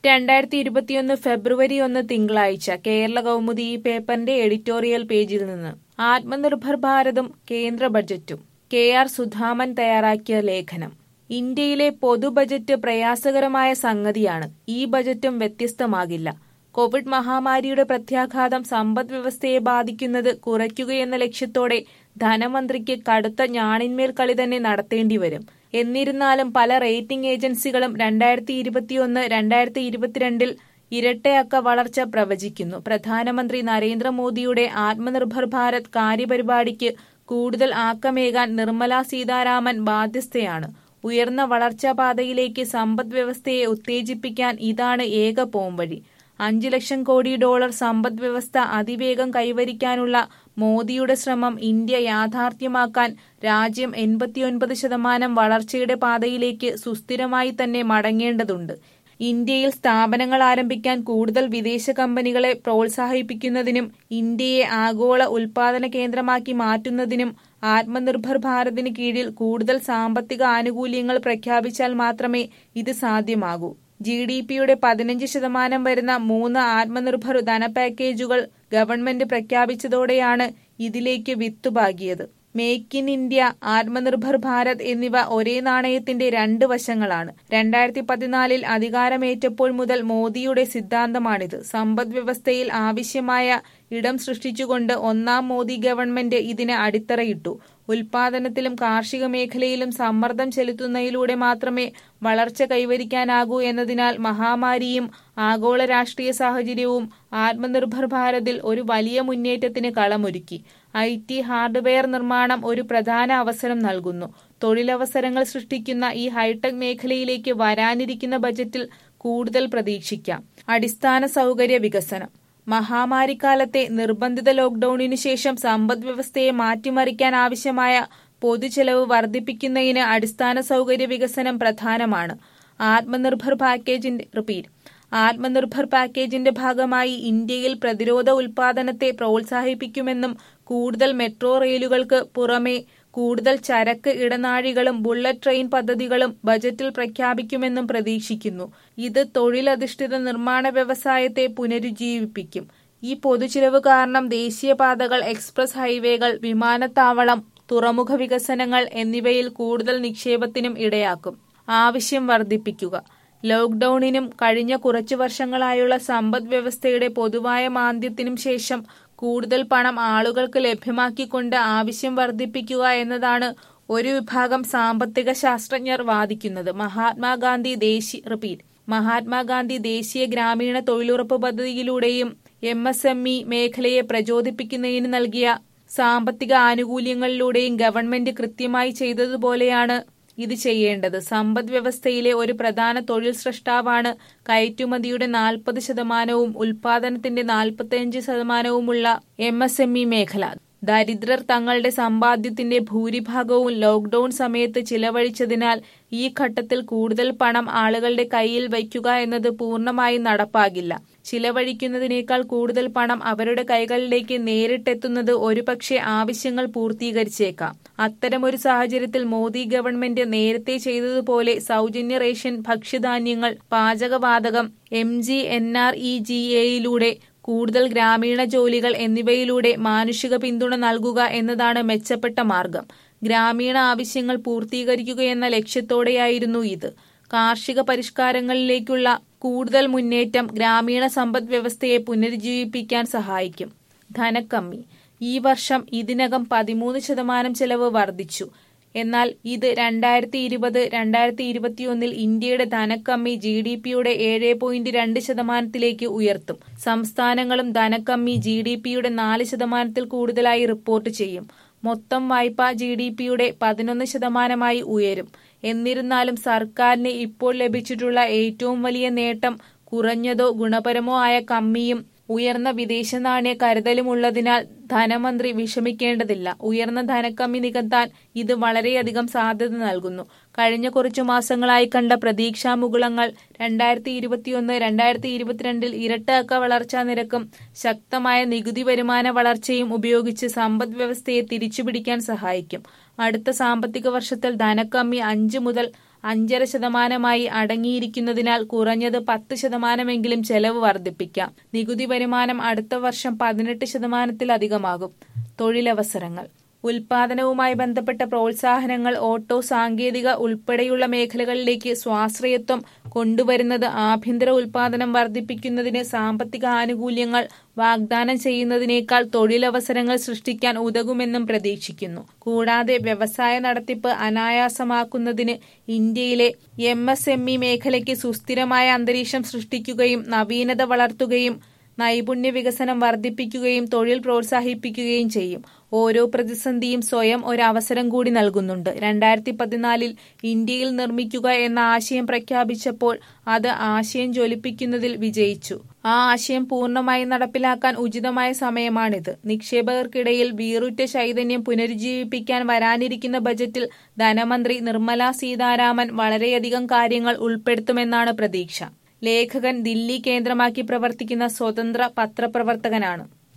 രണ്ടായിരത്തി ഇരുപത്തിയൊന്ന് ഫെബ്രുവരി ഒന്ന് തിങ്കളാഴ്ച കേരള കൗമുദി ഈ പേപ്പറിന്റെ എഡിറ്റോറിയൽ പേജിൽ നിന്ന് ആത്മനിർഭർ ഭാരതും കേന്ദ്ര ബജറ്റും കെ ആർ സുധാമൻ തയ്യാറാക്കിയ ലേഖനം ഇന്ത്യയിലെ പൊതു ബജറ്റ് പ്രയാസകരമായ സംഗതിയാണ് ഈ ബജറ്റും വ്യത്യസ്തമാകില്ല കോവിഡ് മഹാമാരിയുടെ പ്രത്യാഘാതം സമ്പദ് വ്യവസ്ഥയെ ബാധിക്കുന്നത് കുറയ്ക്കുകയെന്ന ലക്ഷ്യത്തോടെ ധനമന്ത്രിക്ക് കടുത്ത ഞാണിന്മേൽ കളി തന്നെ നടത്തേണ്ടി വരും എന്നിരുന്നാലും പല റേറ്റിംഗ് ഏജൻസികളും രണ്ടായിരത്തി ഇരുപത്തിയൊന്ന് രണ്ടായിരത്തി ഇരുപത്തിരണ്ടിൽ ഇരട്ടയക്ക വളർച്ച പ്രവചിക്കുന്നു പ്രധാനമന്ത്രി നരേന്ദ്രമോദിയുടെ ആത്മനിർഭർ ഭാരത് കാര്യപരിപാടിക്ക് കൂടുതൽ ആക്കമേകാൻ നിർമ്മല സീതാരാമൻ ബാധ്യസ്ഥയാണ് ഉയർന്ന വളർച്ചാ പാതയിലേക്ക് സമ്പദ് വ്യവസ്ഥയെ ഉത്തേജിപ്പിക്കാൻ ഇതാണ് ഏക പോംവഴി അഞ്ചു ലക്ഷം കോടി ഡോളർ സമ്പദ് വ്യവസ്ഥ അതിവേഗം കൈവരിക്കാനുള്ള മോദിയുടെ ശ്രമം ഇന്ത്യ യാഥാർത്ഥ്യമാക്കാൻ രാജ്യം എൺപത്തിയൊൻപത് ശതമാനം വളർച്ചയുടെ പാതയിലേക്ക് സുസ്ഥിരമായി തന്നെ മടങ്ങേണ്ടതുണ്ട് ഇന്ത്യയിൽ സ്ഥാപനങ്ങൾ ആരംഭിക്കാൻ കൂടുതൽ വിദേശ കമ്പനികളെ പ്രോത്സാഹിപ്പിക്കുന്നതിനും ഇന്ത്യയെ ആഗോള ഉൽപാദന കേന്ദ്രമാക്കി മാറ്റുന്നതിനും ആത്മനിർഭർ ഭാരതിന് കീഴിൽ കൂടുതൽ സാമ്പത്തിക ആനുകൂല്യങ്ങൾ പ്രഖ്യാപിച്ചാൽ മാത്രമേ ഇത് സാധ്യമാകൂ ജി ഡി പിയുടെ പതിനഞ്ച് ശതമാനം വരുന്ന മൂന്ന് ആത്മനിർഭർ ധനപാക്കേജുകൾ ഗവൺമെന്റ് പ്രഖ്യാപിച്ചതോടെയാണ് ഇതിലേക്ക് വിത്തുപാകിയത് make in India Atmanirbhar Bharat എന്നിവ ഒരേ നാണയത്തിന്റെ രണ്ട് വശങ്ങളാണ് രണ്ടായിരത്തി പതിനാലിൽ അധികാരമേറ്റപ്പോൾ മുതൽ മോദിയുടെ സിദ്ധാന്തമാണിത് സമ്പദ് വ്യവസ്ഥയിൽ ആവശ്യമായ ഇടം സൃഷ്ടിച്ചുകൊണ്ട് ഒന്നാം മോദി ഗവൺമെന്റ് ഇതിന് അടിത്തറയിട്ടു ഉൽപാദനത്തിലും കാർഷിക മേഖലയിലും സമ്മർദ്ദം ചെലുത്തുന്നതിലൂടെ മാത്രമേ വളർച്ച കൈവരിക്കാനാകൂ എന്നതിനാൽ മഹാമാരിയും ആഗോള രാഷ്ട്രീയ സാഹചര്യവും ആത്മനിർഭർ ഭാരതിൽ ഒരു വലിയ മുന്നേറ്റത്തിന് കളമൊരുക്കി ഐ ടി ഹാർഡ്വെയർ നിർമ്മാണം ഒരു പ്രധാന അവസരം നൽകുന്നു തൊഴിലവസരങ്ങൾ സൃഷ്ടിക്കുന്ന ഈ ഹൈടെക് മേഖലയിലേക്ക് വരാനിരിക്കുന്ന ബജറ്റിൽ കൂടുതൽ പ്രതീക്ഷിക്കാം അടിസ്ഥാന സൗകര്യ വികസനം മഹാമാരിക്കാലത്തെ നിർബന്ധിത ലോക്ഡൌണിനു ശേഷം സമ്പദ് വ്യവസ്ഥയെ മാറ്റിമറിക്കാൻ ആവശ്യമായ പൊതുചെലവ് വർദ്ധിപ്പിക്കുന്നതിന് അടിസ്ഥാന സൗകര്യ വികസനം പ്രധാനമാണ് ആത്മനിർഭർ പാക്കേജിന്റെ റിപ്പീറ്റ് ആത്മനിർഭർ പാക്കേജിന്റെ ഭാഗമായി ഇന്ത്യയിൽ പ്രതിരോധ ഉൽപാദനത്തെ പ്രോത്സാഹിപ്പിക്കുമെന്നും കൂടുതൽ മെട്രോ റെയിലുകൾക്ക് പുറമെ കൂടുതൽ ചരക്ക് ഇടനാഴികളും ബുള്ളറ്റ് ട്രെയിൻ പദ്ധതികളും ബജറ്റിൽ പ്രഖ്യാപിക്കുമെന്നും പ്രതീക്ഷിക്കുന്നു ഇത് തൊഴിലധിഷ്ഠിത നിർമ്മാണ വ്യവസായത്തെ പുനരുജ്ജീവിപ്പിക്കും ഈ പൊതുചിലവ് കാരണം ദേശീയപാതകൾ എക്സ്പ്രസ് ഹൈവേകൾ വിമാനത്താവളം തുറമുഖ വികസനങ്ങൾ എന്നിവയിൽ കൂടുതൽ നിക്ഷേപത്തിനും ഇടയാക്കും ആവശ്യം വർദ്ധിപ്പിക്കുക ലോക്ഡൌണിനും കഴിഞ്ഞ കുറച്ചു വർഷങ്ങളായുള്ള സമ്പദ് വ്യവസ്ഥയുടെ പൊതുവായ മാന്ദ്യത്തിനും ശേഷം കൂടുതൽ പണം ആളുകൾക്ക് ലഭ്യമാക്കിക്കൊണ്ട് ആവശ്യം വർദ്ധിപ്പിക്കുക എന്നതാണ് ഒരു വിഭാഗം സാമ്പത്തിക ശാസ്ത്രജ്ഞർ വാദിക്കുന്നത് മഹാത്മാഗാന്ധി ദേശീയ റിപ്പീറ്റ് മഹാത്മാഗാന്ധി ദേശീയ ഗ്രാമീണ തൊഴിലുറപ്പ് പദ്ധതിയിലൂടെയും എം എസ് എം ഇ മേഖലയെ പ്രചോദിപ്പിക്കുന്നതിന് നൽകിയ സാമ്പത്തിക ആനുകൂല്യങ്ങളിലൂടെയും ഗവൺമെന്റ് കൃത്യമായി ചെയ്തതുപോലെയാണ് ഇത് ചെയ്യേണ്ടത് സമ്പദ് വ്യവസ്ഥയിലെ ഒരു പ്രധാന തൊഴിൽ സൃഷ്ടാവാണ് കയറ്റുമതിയുടെ നാൽപ്പത് ശതമാനവും ഉൽപാദനത്തിന്റെ നാൽപ്പത്തിയഞ്ച് ശതമാനവുമുള്ള എം എസ് എം ഇ മേഖല ദരിദ്രർ തങ്ങളുടെ സമ്പാദ്യത്തിന്റെ ഭൂരിഭാഗവും ലോക്ഡൌൺ സമയത്ത് ചിലവഴിച്ചതിനാൽ ഈ ഘട്ടത്തിൽ കൂടുതൽ പണം ആളുകളുടെ കയ്യിൽ വയ്ക്കുക എന്നത് പൂർണ്ണമായും നടപ്പാകില്ല ചിലവഴിക്കുന്നതിനേക്കാൾ കൂടുതൽ പണം അവരുടെ കൈകളിലേക്ക് നേരിട്ടെത്തുന്നത് ഒരുപക്ഷെ ആവശ്യങ്ങൾ പൂർത്തീകരിച്ചേക്കാം അത്തരമൊരു സാഹചര്യത്തിൽ മോദി ഗവൺമെന്റ് നേരത്തെ ചെയ്തതുപോലെ സൗജന്യ റേഷൻ ഭക്ഷ്യധാന്യങ്ങൾ പാചകവാതകം M G N R E G എയിലൂടെ കൂടുതൽ ഗ്രാമീണ ജോലികൾ എന്നിവയിലൂടെ മാനുഷിക പിന്തുണ നൽകുക എന്നതാണ് മെച്ചപ്പെട്ട മാർഗം ഗ്രാമീണ ആവശ്യങ്ങൾ പൂർത്തീകരിക്കുകയെന്ന ലക്ഷ്യത്തോടെയായിരുന്നു ഇത് കാർഷിക പരിഷ്കാരങ്ങളിലേക്കുള്ള കൂടുതൽ മുന്നേറ്റം ഗ്രാമീണ സമ്പദ് വ്യവസ്ഥയെ പുനരുജ്ജീവിപ്പിക്കാൻ സഹായിക്കും ധനക്കമ്മി ഈ വർഷം ഇതിനകം പതിമൂന്ന് ശതമാനം ചെലവ് വർദ്ധിച്ചു എന്നാൽ ഇത് രണ്ടായിരത്തി ഇരുപത് രണ്ടായിരത്തി ഇരുപത്തിയൊന്നിൽ ഇന്ത്യയുടെ ധനക്കമ്മി ജി ഡി പിയുടെ ഏഴ് പോയിന്റ് രണ്ട് ശതമാനത്തിലേക്ക് ഉയർത്തും സംസ്ഥാനങ്ങളും ധനക്കമ്മി ജി ഡി പിയുടെ നാല് ശതമാനത്തിൽ കൂടുതലായി റിപ്പോർട്ട് ചെയ്യും മൊത്തം വായ്പ ജി ഡി പിയുടെ പതിനൊന്ന് ശതമാനമായി ഉയരും എന്നിരുന്നാലും സർക്കാരിന് ഇപ്പോൾ ലഭിച്ചിട്ടുള്ള ഏറ്റവും വലിയ നേട്ടം കുറഞ്ഞതോ ഗുണപരമോ ആയ കമ്മിയും ഉയർന്ന വിദേശ നാണ്യ കരുതലുമുള്ളതിനാൽ ധനമന്ത്രി വിഷമിക്കേണ്ടതില്ല ഉയർന്ന ധനക്കമ്മി നികത്താൻ ഇത് വളരെയധികം സാധ്യത നൽകുന്നു കഴിഞ്ഞ കുറച്ചു മാസങ്ങളായി കണ്ട പ്രതീക്ഷാമുകുളങ്ങൾ രണ്ടായിരത്തി ഇരുപത്തിയൊന്ന് രണ്ടായിരത്തി ഇരുപത്തിരണ്ടിൽ ഇരട്ട അക്ക വളർച്ചാ നിരക്കും ശക്തമായ നികുതി വരുമാന വളർച്ചയും ഉപയോഗിച്ച് സമ്പദ് വ്യവസ്ഥയെ തിരിച്ചുപിടിക്കാൻ സഹായിക്കും അടുത്ത സാമ്പത്തിക വർഷത്തിൽ ധനക്കമ്മി അഞ്ച് മുതൽ അഞ്ചര ശതമാനമായി അടങ്ങിയിരിക്കുന്നതിനാൽ കുറഞ്ഞത് പത്ത് ശതമാനമെങ്കിലും ചെലവ് വർദ്ധിപ്പിക്കാം നികുതി വരുമാനം അടുത്ത വർഷം പതിനെട്ട് ശതമാനത്തിലധികമാകും തൊഴിലവസരങ്ങൾ ഉൽപാദനവുമായി ബന്ധപ്പെട്ട പ്രോത്സാഹനങ്ങൾ ഓട്ടോ സാങ്കേതിക ഉൾപ്പെടെയുള്ള മേഖലകളിലേക്ക് സ്വാശ്രയത്വം കൊണ്ടുവരുന്നത് ആഭ്യന്തര ഉൽപാദനം വർദ്ധിപ്പിക്കുന്നതിന് സാമ്പത്തിക ആനുകൂല്യങ്ങൾ വാഗ്ദാനം ചെയ്യുന്നതിനേക്കാൾ തൊഴിലവസരങ്ങൾ സൃഷ്ടിക്കാൻ ഉതകുമെന്നും പ്രതീക്ഷിക്കുന്നു കൂടാതെ വ്യവസായ നടത്തിപ്പ് അനായാസമാക്കുന്നതിന് ഇന്ത്യയിലെ എം എസ് എം ഇ മേഖലയ്ക്ക് സുസ്ഥിരമായ അന്തരീക്ഷം സൃഷ്ടിക്കുകയും നവീനത വളർത്തുകയും നൈപുണ്യ വികസനം വർദ്ധിപ്പിക്കുകയും തൊഴിൽ പ്രോത്സാഹിപ്പിക്കുകയും ചെയ്യും ഓരോ പ്രതിസന്ധിയും സ്വയം ഒരവസരം കൂടി നൽകുന്നുണ്ട് രണ്ടായിരത്തി പതിനാലിൽ ഇന്ത്യയിൽ നിർമ്മിക്കുക എന്ന ആശയം പ്രഖ്യാപിച്ചപ്പോൾ അത് ആശയം ജ്വലിപ്പിക്കുന്നതിൽ വിജയിച്ചു ആ ആശയം പൂർണ്ണമായി നടപ്പിലാക്കാൻ ഉചിതമായ സമയമാണിത് നിക്ഷേപകർക്കിടയിൽ വീറുറ്റ ചൈതന്യം പുനരുജ്ജീവിപ്പിക്കാൻ വരാനിരിക്കുന്ന ബജറ്റിൽ ധനമന്ത്രി നിർമ്മല സീതാരാമൻ വളരെയധികം കാര്യങ്ങൾ ഉൾപ്പെടുത്തുമെന്നാണ് പ്രതീക്ഷ ലേഖകൻ ദില്ലി കേന്ദ്രമാക്കി പ്രവർത്തിക്കുന്ന സ്വതന്ത്ര പത്രപ്രവർത്തകനാണ്